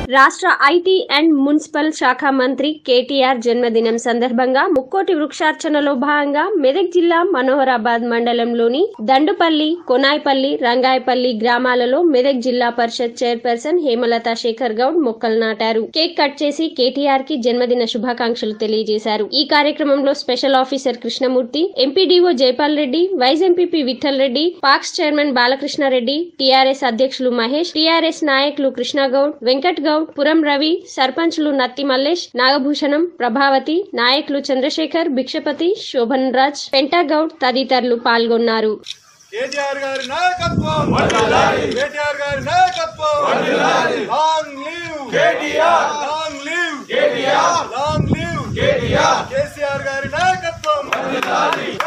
రాష్ట్ర IT and municipal శాఖ మంత్రి కేటీఆర్ జన్మదినం సందర్భంగా ముక్కోటి వృక్షార్చనలో భాగంగా మెదక్ జిల్లా మనోహరాబాద్ మండలంలోని దండుపల్లి కొనాయిపల్లి రంగాయపల్లి గ్రామాలలో మెదక్ జిల్లా పరిషత్ చైర్పర్సన్ హేమలత శేఖర్ గౌడ్ మొక్కలు నాటారు కేక్ కట్ చేసి కేటీఆర్ కి జన్మదిన శుభాకాంక్షలు తెలియజేశారు ఈ కార్యక్రమంలో special officer Krishnamurthy MPDO Jaipal Reddy vice MPP Vithal Reddy PACS chairman Balakrishna Reddy TRS అధ్యక్షులు మహేష్ టీఆర్ఎస్ నాయకులు కృష్ణగౌడ్ వెంకట్ గౌడ్ పురం రవి సర్పంచ్లు నత్తి మల్లేష్ నాగభూషణం ప్రభావతి నాయకులు చంద్రశేఖర్ భిక్షపతి శోభన్ రాజ్ పెంటాగౌడ్ తదితరులు పాల్గొన్నారు కేటీఆర్ గారి నాయకత్వం కేటీఆర్ గారి నాయకత్వం long live KTR long live KTR long live KTR KCR గారి నాయకత్వం